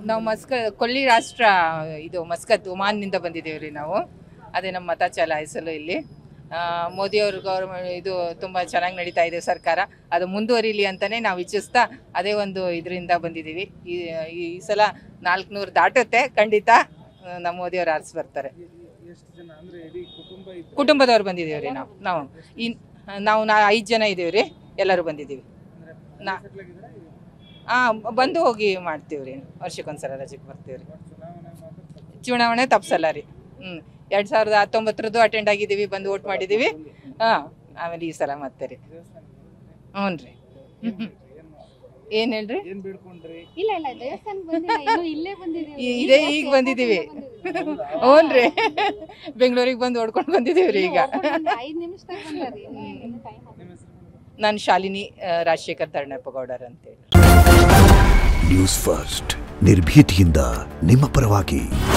ನಾವು ಮಸ್ಕ ಕೊಲ್ಲಿ ರಾಷ್ಟ್ರ ಇದು ಮಸ್ಕತ್ ಒಮಾನ್ನಿಂದ ಬಂದಿದ್ದೇವೆ ರೀ ನಾವು ಅದೇ ನಮ್ಮ ಮತ ಚಲಾಯಿಸಲು ಇಲ್ಲಿ ಆ, ಮೋದಿಯವ್ರ ಗೌರ್ಮೆಂಟ್ ಇದು ತುಂಬ ಚೆನ್ನಾಗಿ ನಡೀತಾ ಇದೆ ಸರ್ಕಾರ ಅದು ಮುಂದುವರಿಲಿ ಅಂತಲೇ ನಾವು ಇಚ್ಛಿಸ್ತಾ ಅದೇ ಒಂದು ಇದರಿಂದ ಬಂದಿದ್ದೀವಿ ಈ ಈ ಸಲ ನಾಲ್ಕುನೂರು ದಾಟುತ್ತೆ ಖಂಡಿತ ಆ, ನಮ್ಮ ಮೋದಿಯವರು ಆರಿಸಿ ಬರ್ತಾರೆ ಎಷ್ಟು ಜನ ಅಂದ್ರೆ ಇಡೀ ಕುಟುಂಬ ಇತ್ತು ಕುಟುಂಬದವ್ರು ಬಂದಿದ್ದೀವಿ ರೀ ನಾವು ನಾವು ಇನ್ ನಾವು ನಾ ಐದು ಜನ ಇದ್ದೀವಿ ರೀ ಎಲ್ಲರೂ ಬಂದಿದ್ದೀವಿ ಅಂದ್ರೆ ನಾ- settle ಆಗಿದ್ದೀರಾ? ಇದು ಹಾಂ ಬಂದು ಹೋಗಿ ಮಾಡ್ತೀವಿ ರೀ ವರ್ಷಕ್ಕೊಂದ್ಸಲ ರಜೆಗೆ ಬರ್ತೀವಿ ರೀ ಚುನಾವಣೆ ಮಾತ್ರ ಚುನಾವಣೆ ತಪ್ಸಲ್ಲ ರೀ ಹ್ಞೂ ಎರಡು ಸಾವಿರದ ಹತ್ತೊಂಬತ್ತರದ್ದು ಅಟೆಂಡ್ ಆಗಿದ್ದೀವಿ ಬಂದು ವೋಟ್ ಮಾಡಿದ್ದೀವಿ ಹಾಂ ಆಮೇಲೆ ಈ ಸಲ ಮತ್ತೆ ರೀ ದೇವಸ್ಥಾನಕ್ಕೆ ಹ್ಞೂ ರೀ ಏನ್ ಏನು ಹೇಳ್ರಿ ಏನ್ ಬೇಡ್ಕೊಂಡ್ರಿ ಇಲ್ಲ ಇಲ್ಲ ದೇವಸ್ಥಾನಕ್ಕೆ ಬಂದಿಲ್ಲ ಇನ್ನು ಇಲ್ಲೇ ಬಂದಿದ್ದೀವಿ ಈ- ಇದೇ ಈಗ ಬಂದಿದ್ದೀವಿ ಹ್ಞೂ ರೀ ಬೆಂಗಳೂರಿಗೆ ಬಂದು ಓಡ್ಕೊಂಡು ಬಂದಿದ್ದೀವಿ ರೀ ಈಗ ಐದ್ ನಿಮಿಷದಾಗ ಬಂದಾರಿ ಇನ್ನು ಏನು time ಆಗಿದೆ. ನಿಮ್ಮ ಹೆಸರು ನಾನು ಶಾಲಿನಿ ಆ, ರಾಜಶೇಖರ್ ತರ್ಣಪ್ಪ ಗೌಡರ್ ಅಂತೇಳಿ ನ್ಯೂಸ್ ಫಸ್ಟ್ ನಿರ್ಭೀತಿಯಿಂದ ನಿಮ್ಮ ಪರವಾಗಿ